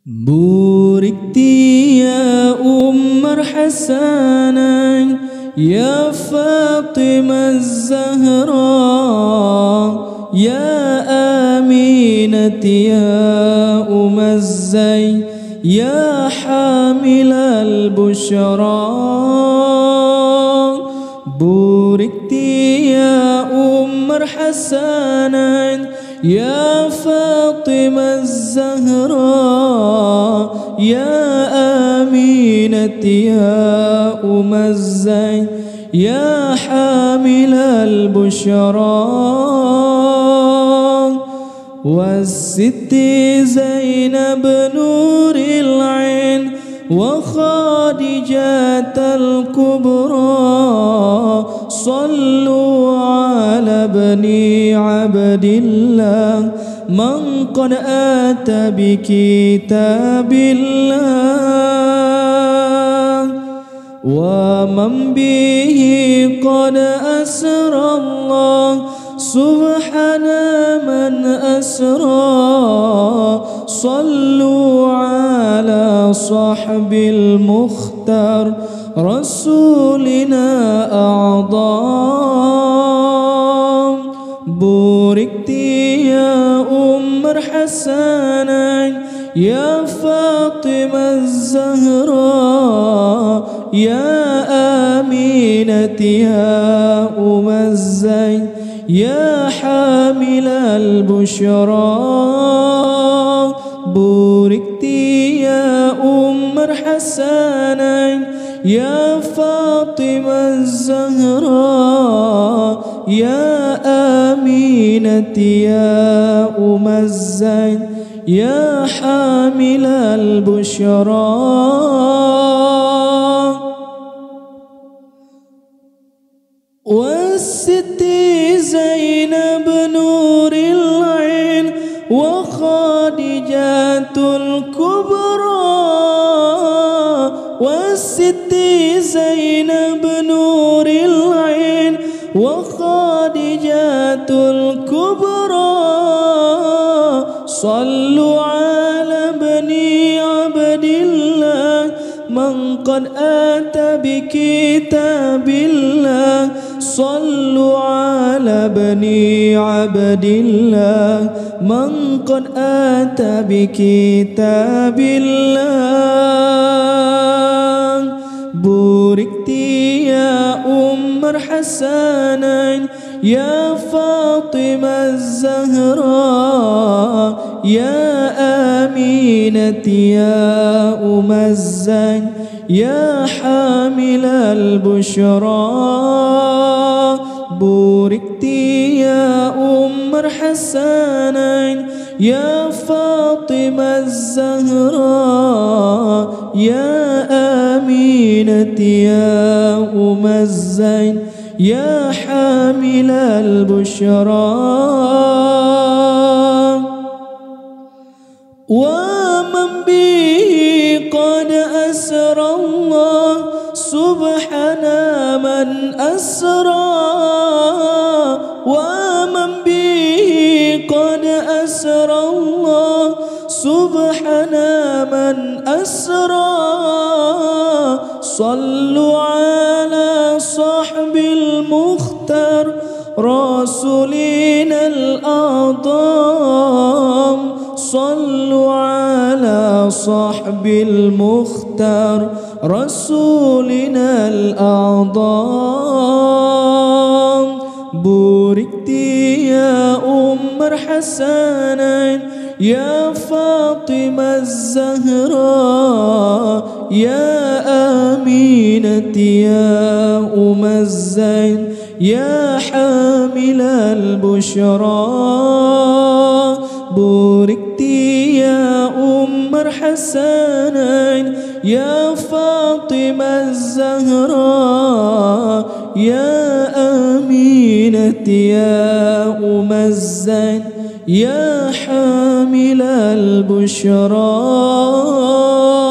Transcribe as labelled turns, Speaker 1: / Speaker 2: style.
Speaker 1: بوركتي يا أم الحسنين يا فاطمة الزهراء يا آمينة يا أم الزين يا حامل البشرى بوركتي يا أم الحسنين يا فاطمة الزهراء يا آمينة يا أم الزين يا حامل البشرى والست زينب نور العين وخادجة الكبرى صلوا على بني عبد الله من قد آتى بكتاب الله ومن به قد أسرى الله سبحان من أسرى صلوا على صحب المختار رسولنا أعظم بوركت يا أم الحسنين يا فاطمة الزهراء يا آمينة يا أم الزين يا حامل البشرى بوركت يا أم الحسنين يا فاطمة الزهراء يا آمينة يا أم الزين يا حامل البشرى والست زينب نور العين وخادجة الكبرى والست زينب نور العين وخادجة الكبرى صلوا على بني عبد الله من قد آتى بكتاب الله صلوا على بني عبد الله من قد آتى بكتاب الله بوركت يا أم الحسنين يا فاطمة الزهراء يا آمينة يا أم الزين يا حامل البشرى بوركت يا أم الحسنين يا فاطمة الزهراء يا آمينة يا أم الزين يا حامل البشرى ومن به قد أسرى الله سبحان من أسرى ومن به قد أسرى الله سبحان من أسرى صلوا على صحب المختار رسولنا الأعظم صلوا على صحب المختار رسولنا الأعظم بوركت يا أم الحسنين يا فاطمة الزهراء يا آمينة يا أم الزين يا حامل البشرى بوركت يا أم الحسنين يا فاطمة الزهراء يا آمينة يا أم الزين يا حامل البشرى